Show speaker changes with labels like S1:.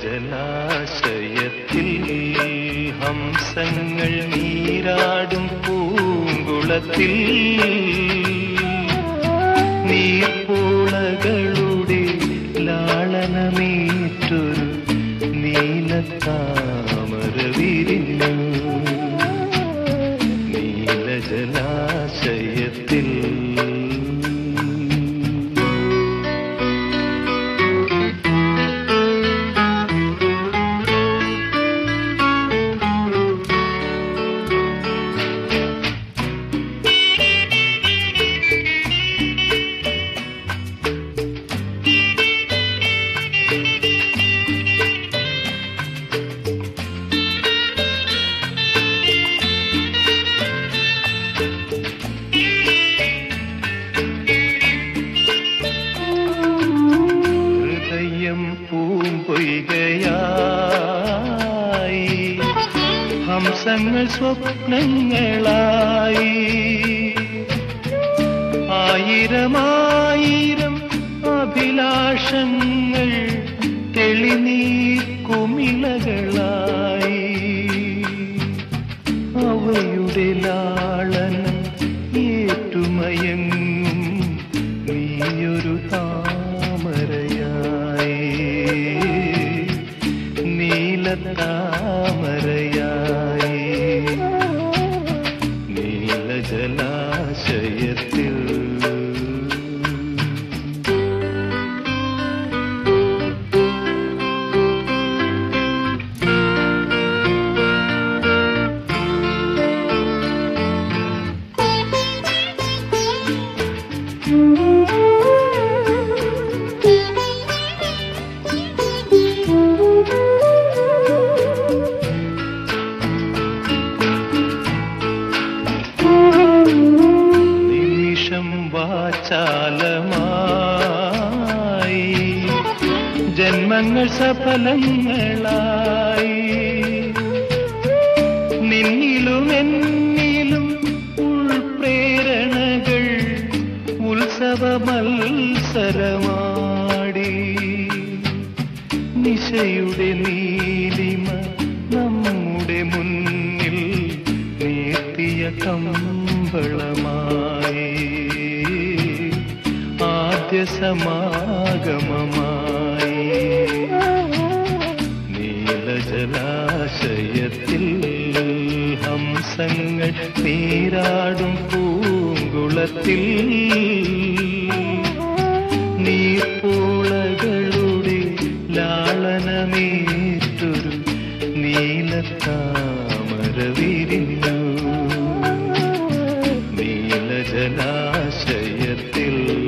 S1: നീലജലാശയത്തിൽ ഹംസങ്ങൾ നീരാടും പൂങ്കുളത്തിൽ നീർപ്പോളകളുടെ ലാളനമേറ്റൊരു നീലത്താമര വിരിഞ്ഞു നീലജലാശയത്തിൽ ഹൃദയം പൂമ്പൊയ്കയായി ഹംസങ്ങൾ സ്വപ്നങ്ങളായി ആയിരമായിരം അഭിലാഷങ്ങൾ തെളിനീർ കുമിളകളായി അവയുടെ ലാളനം ഏറ്റുമയങ്ങും നീയൊരു താമരയായി നീലത്താമരയായി നീലജലാശയത്തിൽ നിമിഷം വാചാലമായി ജന്മങ്ങൾ സഫലങ്ങളായി നിന്നിലും എന്നിലും ഉൾപ്രേരണകൾ ഉത്സവ മത്സരമാടി നിശയുടെ നീലിമ നമ്മുടെ മുന്നിൽ നീർത്തിയ കമ്പളമായി ആദ്യ സമാഗമമായി നീലജലാശയത്തിൽ ഹംസങ്ങൾ നീരാടും പൂങ്കുളത്തിൽ നീർപ്പോളകളുടെ ലാളനമേറ്റൊരു നീലത്താമര വിരിഞ്ഞു നീലജലാശയത്തിൽ